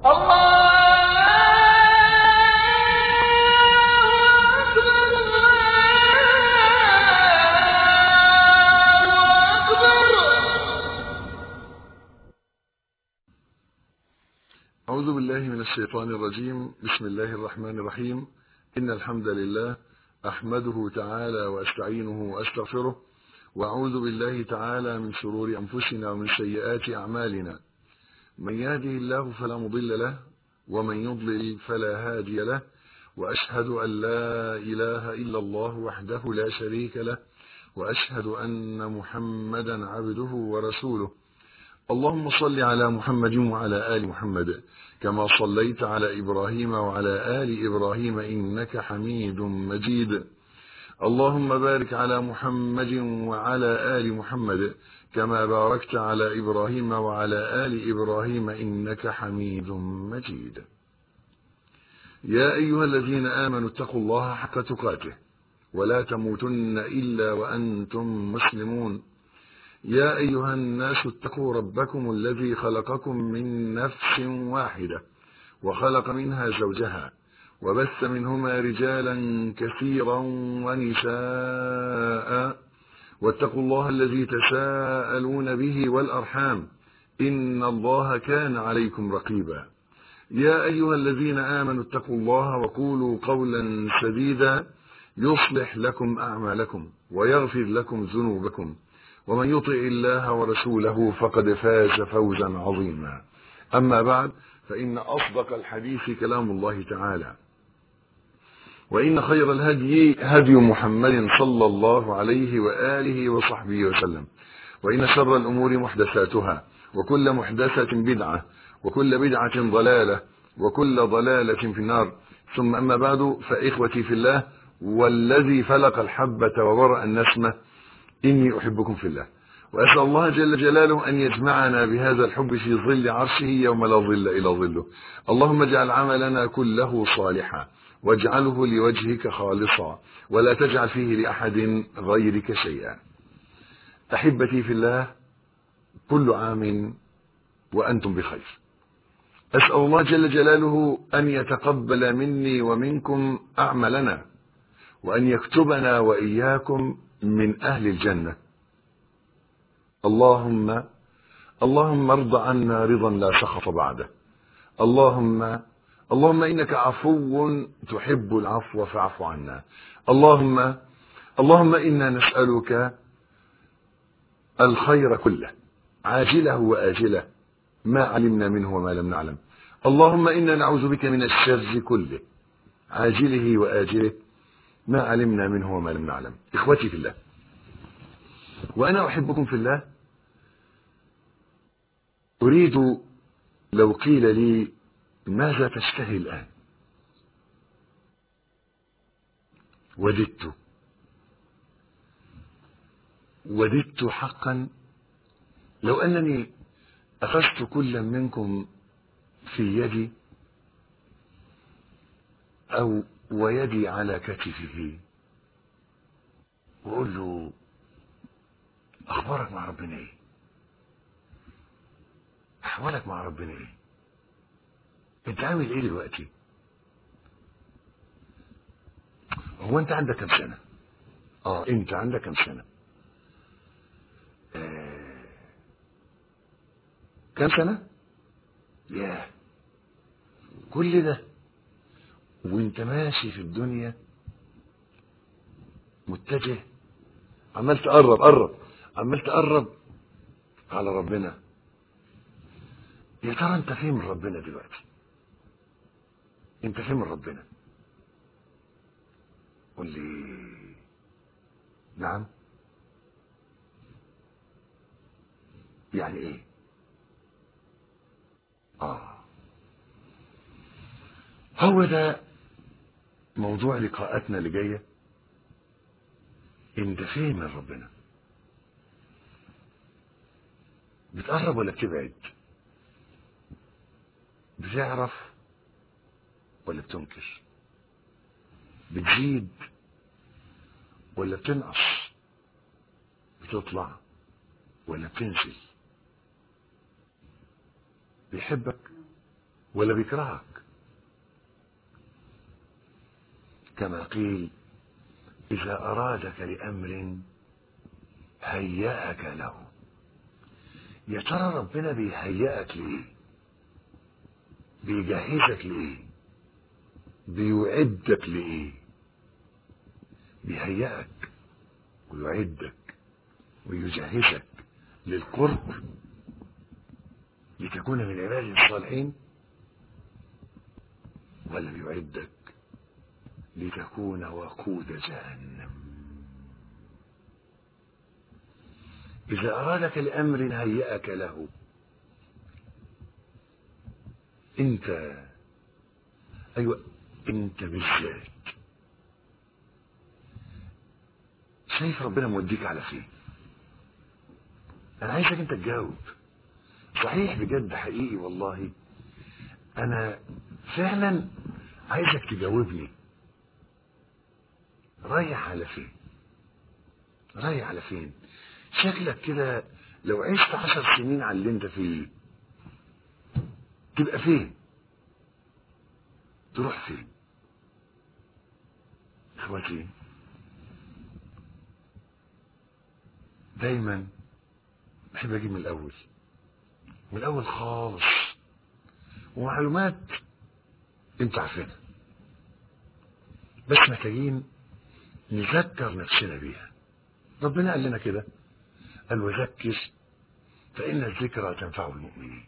أعوذ بالله من الشيطان الرجيم بسم الله الرحمن الرحيم إن الحمد لله أحمده تعالى وأستعينه وأستغفره وأعوذ بالله تعالى من شرور أنفسنا ومن سيئات أعمالنا من يهده الله فلا مضل له ومن يضلل فلا هادي له وأشهد أن لا إله إلا الله وحده لا شريك له وأشهد أن محمدا عبده ورسوله اللهم صل على محمد وعلى آل محمد كما صليت على إبراهيم وعلى آل إبراهيم إنك حميد مجيد اللهم بارك على محمد وعلى آل محمد كما باركت على إبراهيم وعلى آل إبراهيم إنك حميد مجيد يا أيها الذين آمنوا اتقوا الله حق تقاته ولا تموتن إلا وأنتم مسلمون يا أيها الناس اتقوا ربكم الذي خلقكم من نفس واحدة وخلق منها زوجها وبث منهما رجالا كثيرا ونساء واتقوا الله الذي تساءلون به والأرحام إن الله كان عليكم رقيبا يا أيها الذين آمنوا اتقوا الله وقولوا قولا سديدا يصلح لكم أعمالكم ويغفر لكم ذنوبكم ومن يطع الله ورسوله فقد فاز فوزا عظيما أما بعد فإن أصدق الحديث كلام الله تعالى وإن خير الهدي هدي محمد صلى الله عليه وآله وصحبه وسلم وإن شر الأمور محدثاتها وكل محدثة بدعة وكل بدعة ضلالة وكل ضلالة في النار ثم أما بعد فإخوتي في الله والذي فلق الحبة وبرأ النسمة إني أحبكم في الله وأسأل الله جل جلاله أن يجمعنا بهذا الحب في ظل عرشه يوم لا ظل إلا ظله اللهم اجعل عملنا كله صالحا واجعله لوجهك خالصا ولا تجعل فيه لأحد غيرك شيئا أحبتي في الله كل عام وأنتم بخير أسأل الله جل جلاله أن يتقبل مني ومنكم أعمالنا وأن يكتبنا وإياكم من أهل الجنة اللهم اللهم ارض عنا رضا لا سخط بعده اللهم اللهم إنك عفو تحب العفو فاعف عنا اللهم اللهم إنا نسألك الخير كله عاجله وآجله ما علمنا منه وما لم نعلم اللهم إنا نعوذ بك من الشر كله عاجله وآجله ما علمنا منه وما لم نعلم إخوتي في الله وأنا أحبكم في الله أريد لو قيل لي ماذا تشتهي الآن وددت وددت حقا لو أنني أخذت كل منكم في يدي أو ويدي على كتفه وأقول له أخبارك مع ربنا إيه؟ أحوالك مع ربنا إيه؟ أنت عامل إيه دلوقتي؟ هو أنت عندك كم سنة؟ آه أنت عندك كم سنة؟ آه. كم سنة؟ ياه كل ده وانت ماشي في الدنيا متجه عمال تقرب قرب عمال تقرب على ربنا يا ترى انت فين من ربنا دلوقتي انت فين من ربنا قول لي نعم يعني ايه اه هو ده موضوع لقاءاتنا اللي جايه انت فين من ربنا بتقرب ولا بتبعد بتعرف ولا بتنكر بتزيد ولا بتنقص بتطلع ولا بتنزل بيحبك ولا بيكرهك كما قيل إذا أرادك لأمر هيأك له يا ترى ربنا بيهيئك لإيه بيجهزك لإيه بيعدك لإيه بيهيئك ويعدك ويجهزك للقرب لتكون من عباده الصالحين ولا بيعدك لتكون وقود جهنم إذا أرادك لأمر هيأك له أنت أيوة أنت بالذات شايف ربنا موديك على فين أنا عايزك أنت تجاوب صحيح بجد حقيقي والله أنا فعلا عايزك تجاوبني رايح على فين رايح على فين شكلك كده لو عشت عشر سنين على اللي انت فيه تبقى فين تروح فين اخواتي دايما بحب اجيب من الاول من الاول خالص ومعلومات انت عارفينها بس محتاجين نذكر نفسنا بيها ربنا قال لنا كده قال وذكر فإن الذكرى تنفع المؤمنين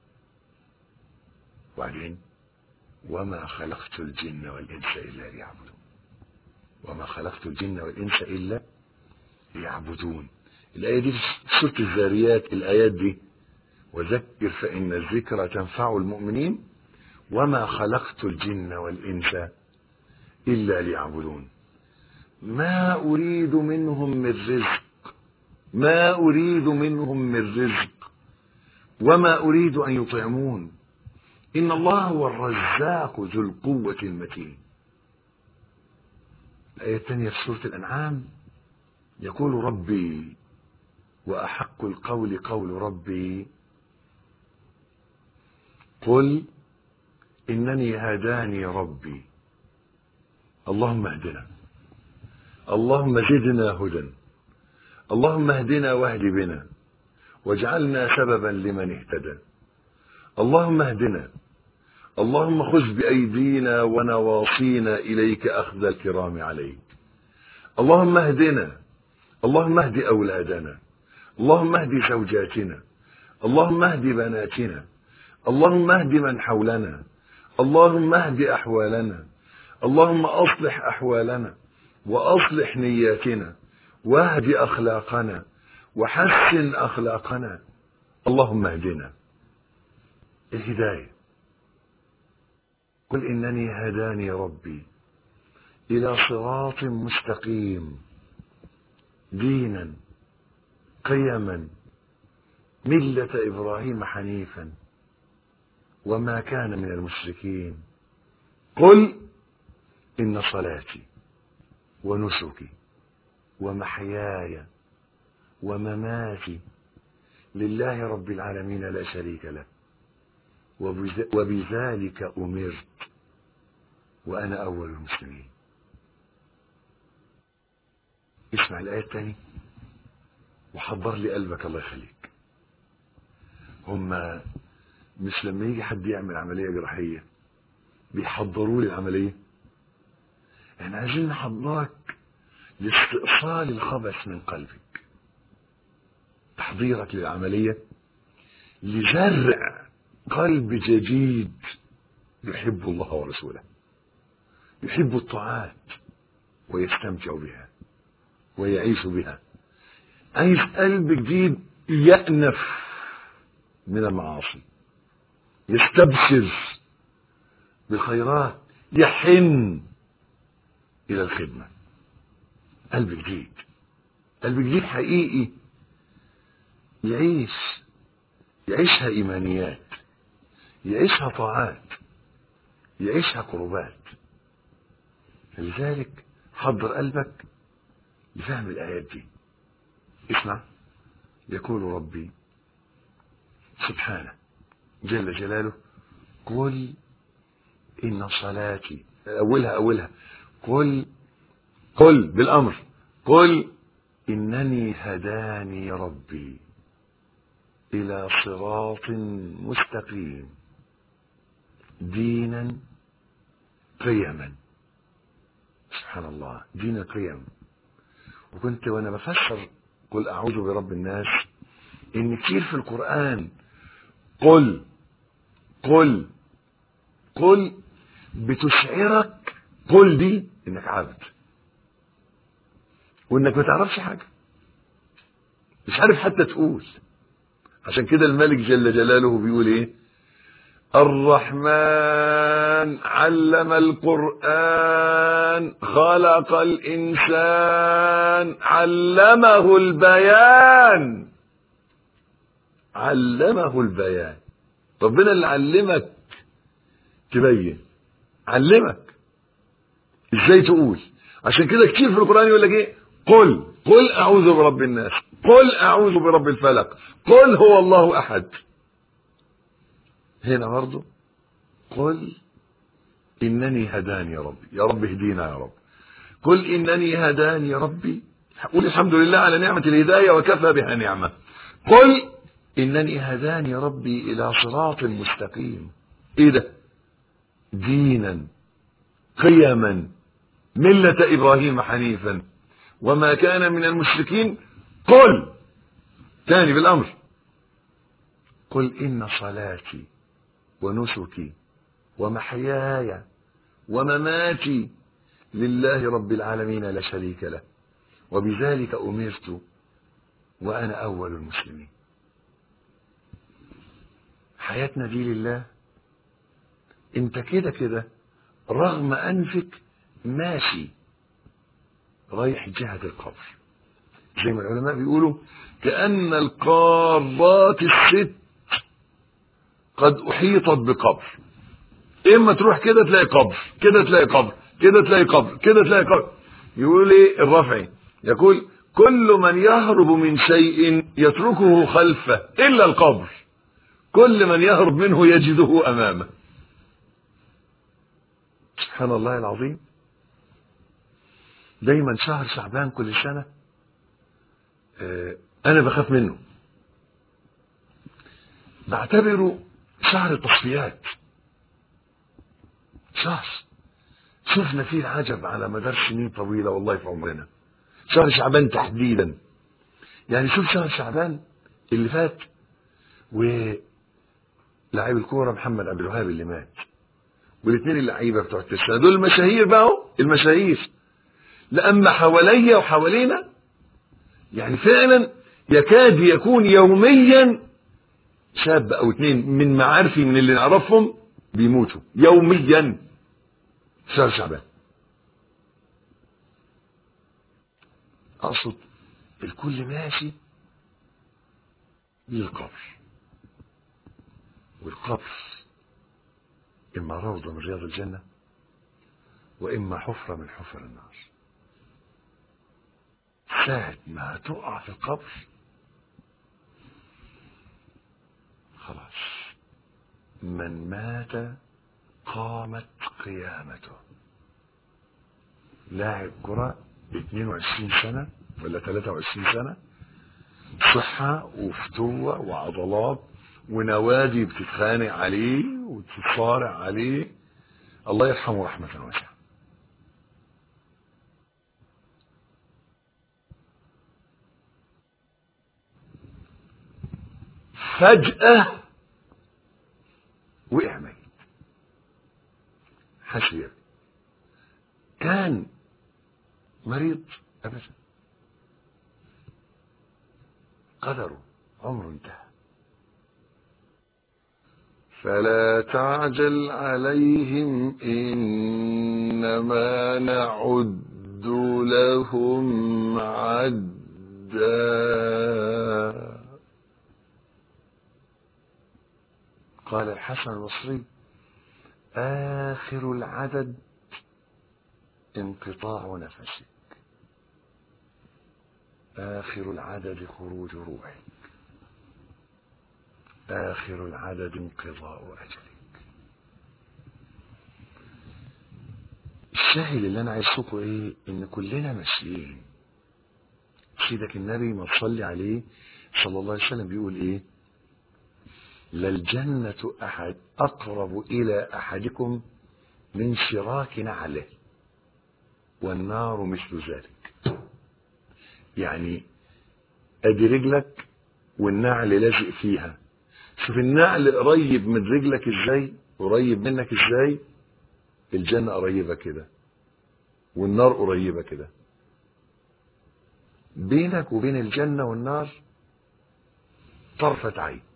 وبعدين وما خلقت الجن والإنس إلا ليعبدون وما خلقت الجن والإنس إلا ليعبدون الآية دي في سورة الذاريات الآيات دي وذكر فإن الذكرى تنفع المؤمنين وما خلقت الجن والإنس إلا ليعبدون ما أريد منهم من رزق ما أريد منهم من رزق وما أريد أن يطعمون إن الله هو الرزاق ذو القوة المتين الآية الثانية في سورة الأنعام يقول ربي وأحق القول قول ربي قل إنني هداني ربي اللهم اهدنا اللهم زدنا هدى اللهم اهدنا واهد بنا واجعلنا سببا لمن اهتدى اللهم اهدنا اللهم خذ بأيدينا ونواصينا إليك أخذ الكرام عليك اللهم اهدنا اللهم اهد أولادنا اللهم اهد زوجاتنا اللهم اهد بناتنا اللهم اهد من حولنا اللهم اهد أحوالنا اللهم أصلح أحوالنا وأصلح نياتنا واهد أخلاقنا وحسن أخلاقنا اللهم اهدنا الهداية قل إنني هداني ربي إلى صراط مستقيم دينا قيما ملة إبراهيم حنيفا وما كان من المشركين قل إن صلاتي ونسكي ومحياي ومماتي لله رب العالمين لا شريك له وبذلك أمرت وأنا أول المسلمين اسمع الآية الثانية وحضر لي قلبك الله يخليك هما مش لما يجي حد يعمل عملية جراحية بيحضروا لي العملية احنا عايزين نحضرك لاستئصال الخبث من قلبك تحضيرك للعملية لزرع قلب جديد يحب الله ورسوله يحب الطاعات ويستمتع بها ويعيش بها عايز قلب جديد يأنف من المعاصي يستبشر بالخيرات يحن إلى الخدمة قلب جديد قلب جديد حقيقي يعيش يعيشها إيمانيات يعيشها طاعات يعيشها قربات لذلك حضر قلبك لفهم الآيات دي اسمع يقول ربي سبحانه جل جلاله قل إن صلاتي أولها أولها قل قل بالأمر قل إنني هداني ربي إلى صراط مستقيم دينا قيما سبحان الله دين قيم وكنت وانا بفسر قل اعوذ برب الناس ان كتير في القران قل قل قل بتشعرك قل دي انك عبد وانك ما تعرفش حاجه مش عارف حتى تقول عشان كده الملك جل جلاله بيقول ايه الرحمن علم القرآن خلق الإنسان علمه البيان علمه البيان ربنا اللي علمك تبين علمك ازاي تقول عشان كده كتير في القرآن يقول لك ايه قل قل اعوذ برب الناس قل اعوذ برب الفلق قل هو الله احد هنا برضه قل إنني هداني ربي يا رب اهدينا يا رب قل إنني هداني ربي قل الحمد لله على نعمة الهداية وكفى بها نعمة قل إنني هداني ربي إلى صراط مستقيم إيه ده دينا قيما ملة إبراهيم حنيفا وما كان من المشركين قل تاني بالأمر قل إن صلاتي ونسكي ومحياي ومماتي لله رب العالمين لا شريك له وبذلك أمرت وأنا أول المسلمين حياتنا دي لله انت كده كده رغم أنفك ماشي رايح جهة القبر زي ما العلماء بيقولوا كأن القارات الست قد أحيطت بقبر إما تروح كده تلاقي قبر كده تلاقي قبر كده تلاقي قبر كده تلاقي قبر يقول إيه الرافعي يقول كل من يهرب من شيء يتركه خلفه إلا القبر كل من يهرب منه يجده أمامه سبحان الله العظيم دايما شهر شعبان كل سنة آه أنا بخاف منه بعتبره شهر تصفيات شهر شفنا فيه العجب على مدار سنين طويلة والله في عمرنا شهر شعبان تحديدا يعني شوف شهر شعبان اللي فات ولاعب الكورة محمد عبد الوهاب اللي مات والاثنين اللعيبة بتوع التسعة دول المشاهير بقى المشاهير لأما حواليا وحوالينا يعني فعلا يكاد يكون يوميا شاب او اتنين من معارفي من اللي نعرفهم بيموتوا يوميا شهر شعبان اقصد الكل ماشي للقبر والقبر اما روضه من رياض الجنه واما حفره من حفر النار ساعة ما تقع في القبر خلاص من مات قامت قيامته لاعب كرة 22 سنة ولا 23 سنة صحة وفتوة وعضلات ونوادي بتتخانق عليه وتتصارع عليه الله يرحمه رحمة واسعة فجأة وقع ميت حسبي كان مريض أبدا قدره عمره انتهى فلا تعجل عليهم إنما نعد لهم عدا قال الحسن البصري آخر العدد انقطاع نفسك آخر العدد خروج روحك آخر العدد انقضاء أجلك الشاهد اللي انا عايز اشوفه ايه ان كلنا ماشيين سيدك النبي ما تصلي عليه صلى الله عليه وسلم بيقول ايه للجنة أحد أقرب إلى أحدكم من شراك نعله والنار مثل ذلك يعني ادي رجلك والنعل لازق فيها شوف النعل قريب من رجلك ازاي قريب منك ازاي الجنة قريبة كده والنار قريبة كده بينك وبين الجنة والنار طرفة عين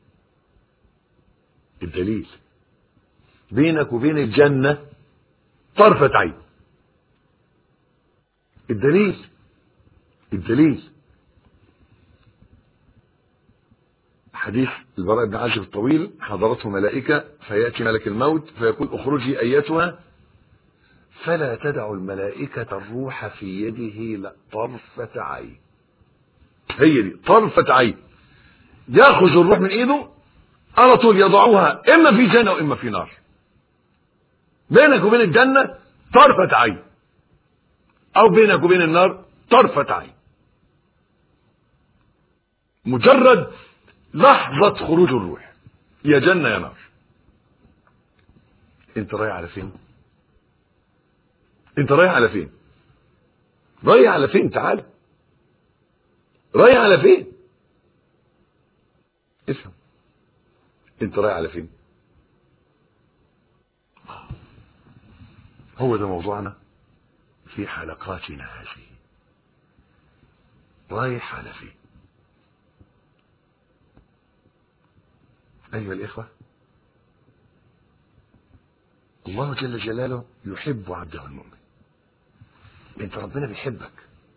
الدليل بينك وبين الجنة طرفة عين الدليل الدليل حديث البراء بن عازب الطويل حضرته ملائكة فيأتي ملك الموت فيقول اخرجي أيتها فلا تدع الملائكة الروح في يده لا طرفة عين هي دي طرفة عين ياخذ الروح من ايده على طول يضعوها اما في جنة واما في نار بينك وبين الجنة طرفة عين او بينك وبين النار طرفة عين مجرد لحظة خروج الروح يا جنة يا نار انت رايح على فين انت رايح على فين رايح على فين تعال رايح على فين افهم انت رايح على فين هو ده موضوعنا في حلقاتنا هذه رايح على فين أيها الإخوة الله جل جلاله يحب عبده المؤمن انت ربنا بيحبك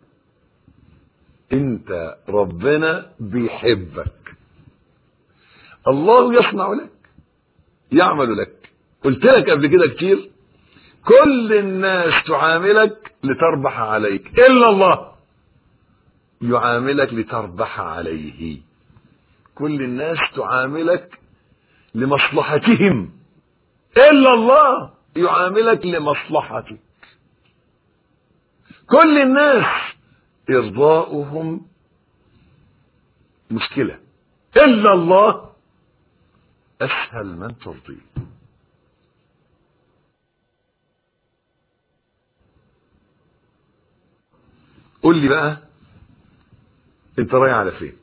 انت ربنا بيحبك الله يصنع لك يعمل لك قلت لك قبل كده كتير كل الناس تعاملك لتربح عليك الا الله يعاملك لتربح عليه كل الناس تعاملك لمصلحتهم الا الله يعاملك لمصلحتك كل الناس ارضاؤهم مشكله الا الله اسهل من ترضيه قول لي بقى انت رايح على فين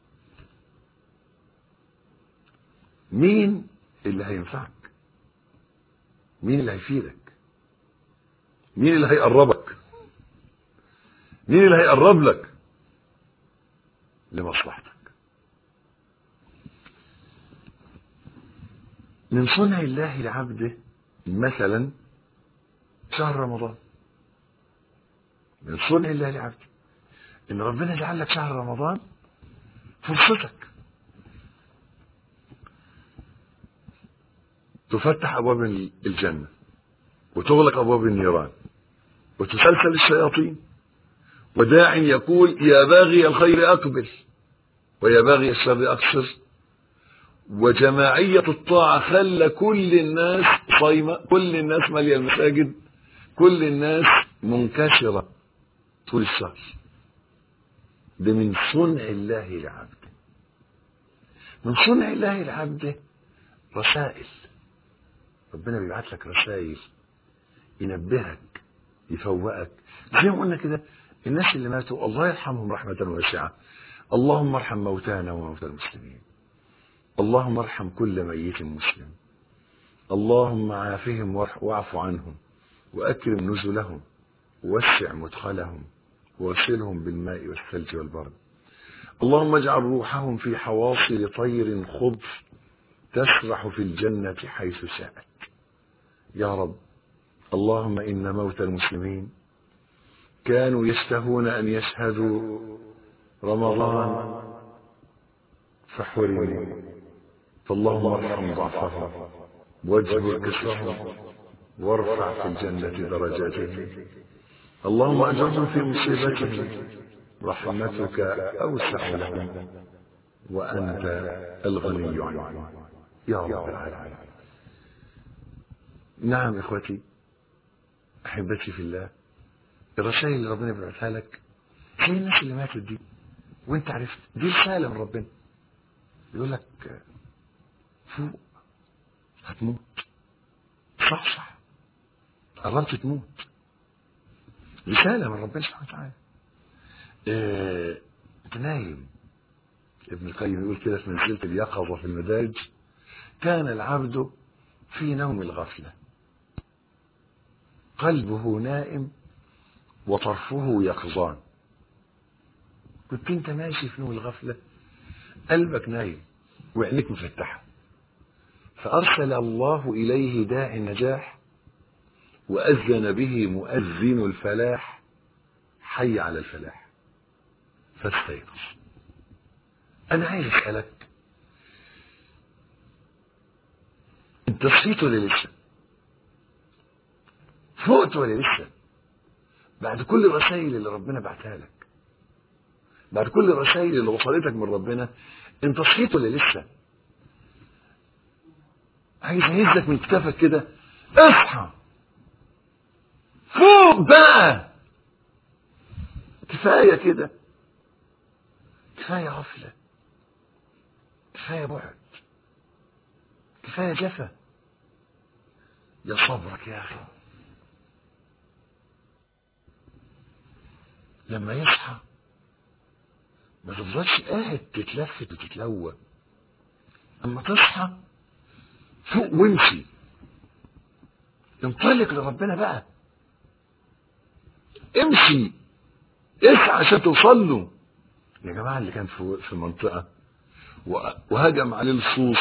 مين اللي هينفعك مين اللي هيفيدك مين اللي هيقربك مين اللي هيقرب لك لمصلحتك من صنع الله لعبده مثلا شهر رمضان من صنع الله لعبده ان ربنا جعل لك شهر رمضان فرصتك تفتح ابواب الجنه وتغلق ابواب النيران وتسلسل الشياطين وداع يقول يا باغي الخير اقبل ويا باغي الشر اقصر وجماعية الطاعة خلى كل الناس صايمة كل الناس مالية المساجد كل الناس منكسرة طول الشهر ده من صنع الله لعبده من صنع الله لعبده رسائل ربنا بيبعت لك رسائل ينبهك يفوقك زي ما قلنا كده الناس اللي ماتوا الله يرحمهم رحمة واسعة اللهم ارحم موتانا وموتى المسلمين اللهم ارحم كل ميت مسلم اللهم عافهم واعف عنهم وأكرم نزلهم ووسع مدخلهم وغسلهم بالماء والثلج والبرد اللهم اجعل روحهم في حواصل طير خضر تسرح في الجنة حيث شاءت يا رب اللهم إن موتى المسلمين كانوا يشتهون أن يشهدوا رمضان فحرموا فاللهم ارحم ضعفهم واجبر كسرهم وارفع في الجنة درجاتهم اللهم أجرهم في مصيبتهم رحمتك أوسع لهم وأنت الغني عنهم يا رب العالمين نعم إخوتي احبتي في الله الرسائل اللي ربنا بيبعتها لك زي الناس اللي ماتت دي وانت عرفت دي رساله من ربنا يقول لك فوق هتموت صح صح قربت تموت رساله من ربنا سبحانه وتعالى اه انت نايم ابن القيم يقول كده في منزلة اليقظة في المدارج كان العبد في نوم الغفلة قلبه نائم وطرفه يقظان كنت انت ماشي في نوم الغفلة قلبك نايم وعينيك مفتحة فأرسل الله إليه داعي النجاح وأذن به مؤذن الفلاح حي على الفلاح فاستيقظ أنا عايز أسألك أنت صحيت ولا لسه؟ فقت ولا لسه؟ بعد كل الرسائل اللي ربنا بعتها لك بعد كل الرسائل اللي وصلتك من ربنا أنت صحيت ولا لسه؟ عايز أهزك من كتافك كده اصحى فوق بقى كفاية كده كفاية غفلة كفاية بعد كفاية جفا يا صبرك يا أخي لما يصحى ما تفضلش قاعد تتلفت وتتلوى اما تصحى فوق وامشي انطلق لربنا بقى امشي اسعى عشان توصل له يا جماعه اللي كان في في منطقه وهجم عليه اللصوص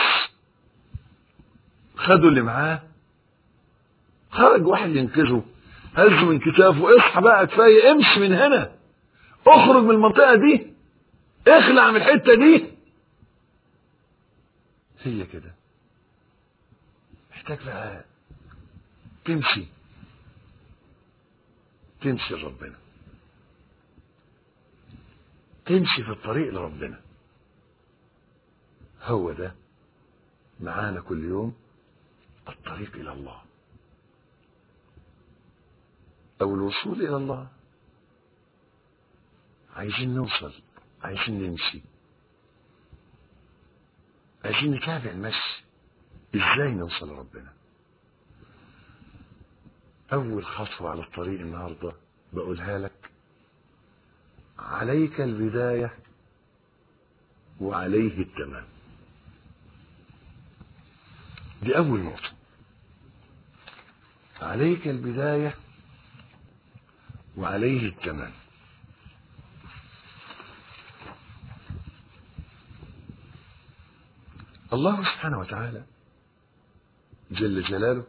خدوا اللي معاه خرج واحد ينقذه هزه من كتافه اصحى بقى كفايه امشي من هنا اخرج من المنطقه دي اخلع من الحته دي هي كده محتاج بقى تمشي تمشي لربنا تمشي في الطريق لربنا هو ده معانا كل يوم الطريق الى الله او الوصول الى الله عايزين نوصل عايزين نمشي عايزين نتابع المشي ازاي نوصل لربنا اول خطوه على الطريق النهارده بقولها لك عليك البدايه وعليه التمام دي اول نقطه عليك البدايه وعليه التمام الله سبحانه وتعالى جل جلاله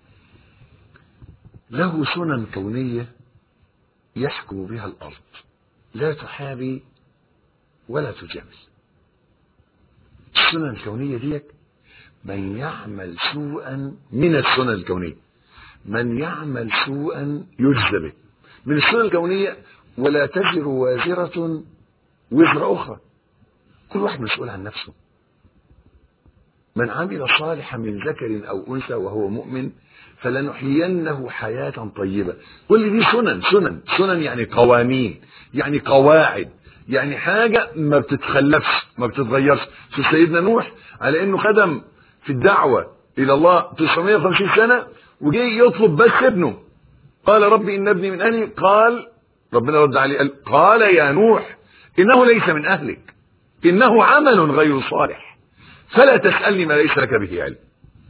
له سنن كونية يحكم بها الأرض لا تحابي ولا تجامل السنن الكونية ديك من يعمل سوءا من السنن الكونية من يعمل سوءا يجزى به من السنن الكونية ولا تزر وازرة وزر أخرى كل واحد مسؤول عن نفسه من عمل صالحا من ذكر أو أنثى وهو مؤمن فلنحيينه حياة طيبة كل دي سنن سنن سنن يعني قوانين يعني قواعد يعني حاجة ما بتتخلفش ما بتتغيرش في سيدنا نوح على انه خدم في الدعوة الى الله 950 سنة وجي يطلب بس ابنه قال ربي ان ابني من اهلي قال ربنا رد عليه قال قال يا نوح انه ليس من اهلك انه عمل غير صالح فلا تسألني ما ليس لك به علم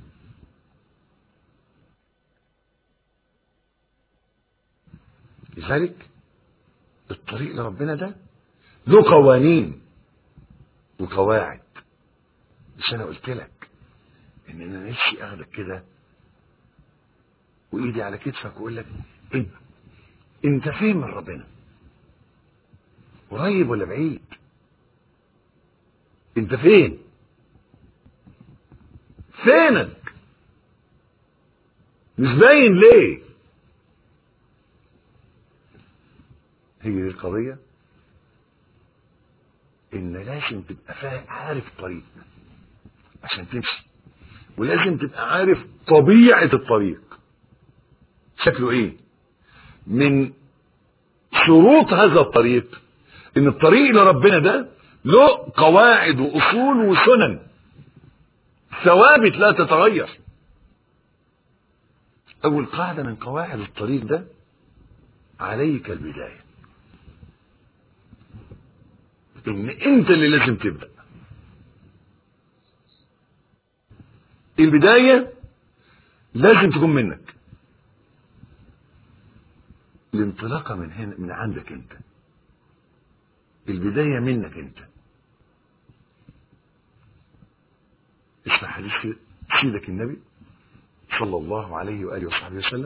لذلك الطريق لربنا ده له قوانين وقواعد مش انا قلت لك ان انا نفسي اخدك كده وايدي على كتفك واقول لك انت انت فين من ربنا قريب ولا بعيد انت فين فينك مش باين ليه هي دي القضية ان لازم تبقى فاهم عارف الطريق عشان تمشي ولازم تبقى عارف طبيعة الطريق شكله ايه من شروط هذا الطريق ان الطريق لربنا ده له قواعد واصول وسنن ثوابت لا تتغير اول قاعده من قواعد الطريق ده عليك البدايه ان انت اللي لازم تبدا البدايه لازم تكون منك الانطلاقه من هنا من عندك انت البدايه منك انت اسمع حديث سيدك النبي صلى الله عليه واله وصحبه وسلم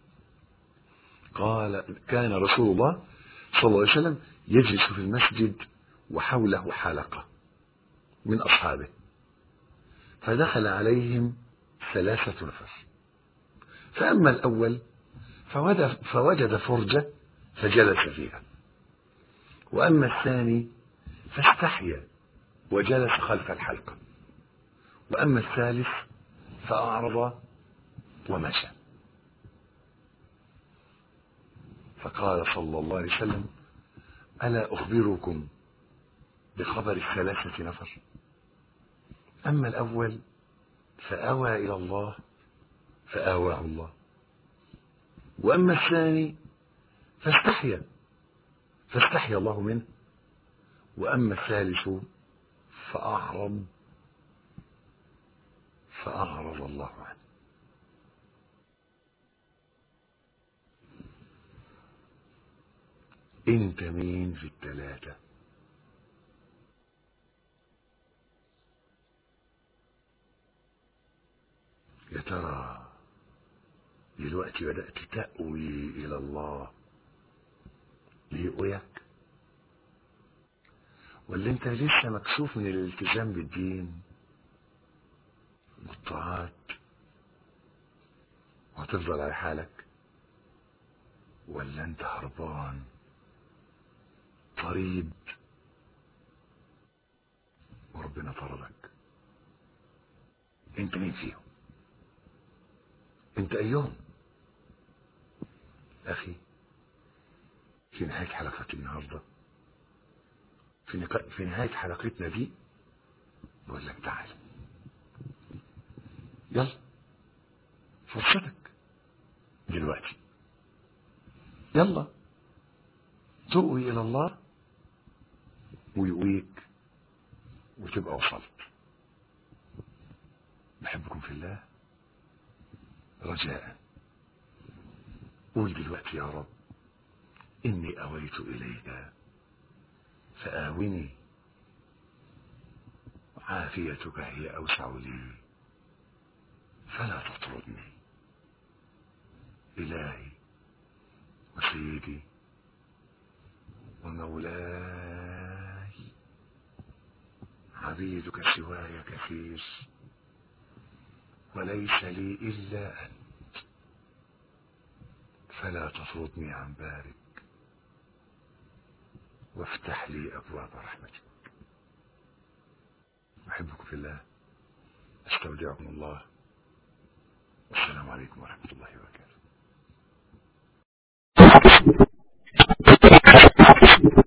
قال كان رسول الله صلى الله عليه وسلم يجلس في المسجد وحوله حلقه من اصحابه فدخل عليهم ثلاثه نفر فاما الاول فوجد, فوجد فرجه فجلس فيها واما الثاني فاستحيا وجلس خلف الحلقه واما الثالث فاعرض ومشى فقال صلى الله عليه وسلم الا اخبركم بخبر الثلاثه نفر اما الاول فاوى الى الله فاواه الله واما الثاني فاستحيا فاستحيا الله منه واما الثالث فاعرض فاعرض الله عنه انت مين في الثلاثه يا ترى دلوقتي بدأت تأوي إلى الله ليقويك ولا أنت لسه مكسوف من الالتزام بالدين والطاعات وهتفضل على حالك ولا أنت هربان طريد وربنا طردك انت مين فيهم انت ايهم اخي في نهاية حلقة النهاردة في, نقا... في نهاية حلقتنا دي بقول لك تعال يلا فرصتك دلوقتي يلا تؤوي الى الله ويقويك وتبقى وصلت بحبكم في الله رجاء قول دلوقتي يا رب إني أويت إليك فآوني عافيتك هي أوسع لي فلا تطردني إلهي وسيدي ومولاي عبيدك سواي كثير وليس لي إلا أنت فلا تطردني عن بارك وافتح لي أبواب رحمتك أحبكم في الله أستودعكم الله والسلام عليكم ورحمة الله وبركاته